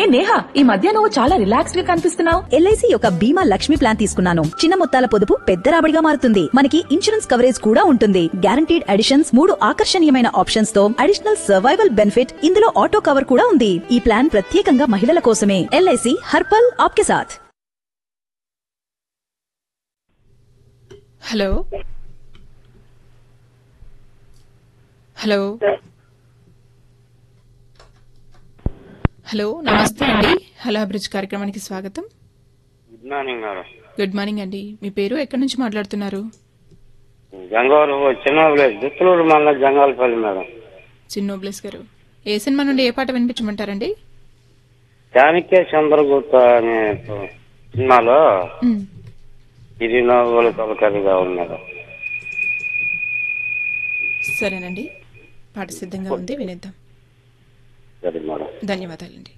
నేహా ఈ మధ్య నువ్వు చాలా రిలాక్స్డ్ గా కనిపిస్తున్నావు ఎల్ఐసి యొక్క బీమా లక్ష్మి ప్లాన్ తీసుకున్నాను చిన్న మొత్తాల పొదుపు పెద్ద రాబడిగా మారుతుంది మనకి ఇన్సూరెన్స్ కవరేజ్ కూడా ఉంటుంది గ్యారంటీడ్ అడిషన్స్ మూడు ఆకర్షణీయమైన ఆప్షన్స్ తో అడిషనల్ సర్వైవల్ బెనిఫిట్ ఇందులో ఆటో కవర్ కూడా ఉంది ఈ ప్లాన్ ప్రత్యేకంగా మహిళల కోసమే ఎల్ఐసి హర్పల్ ఆప్కే సాథ్ హలో హలో హలో నమస్తే అండి హలో అభిరుచి కార్యక్రమానికి స్వాగతం good morning madam good morning అండి మీ పేరు ఎక్కడి నుంచి మాట్లాడుతున్నారు గంగవరం చిన్న విలేజ్ దుత్తులూరు మండలం జంగాలపల్లి మేడం చిన్నోబ్లెస్ గారు ఏ సినిమా నుండి ఏ పాట వినిపించమంటారండి చాణక్య చంద్రగుప్త అనే సినిమాలో మ్, ఇది నవ్వులు కలకరిగా ఉన్నాడు సరేనండి పాట సిద్ధంగా ఉంది వినేద్దాం సరే మేడం ధన్యవాదాలండి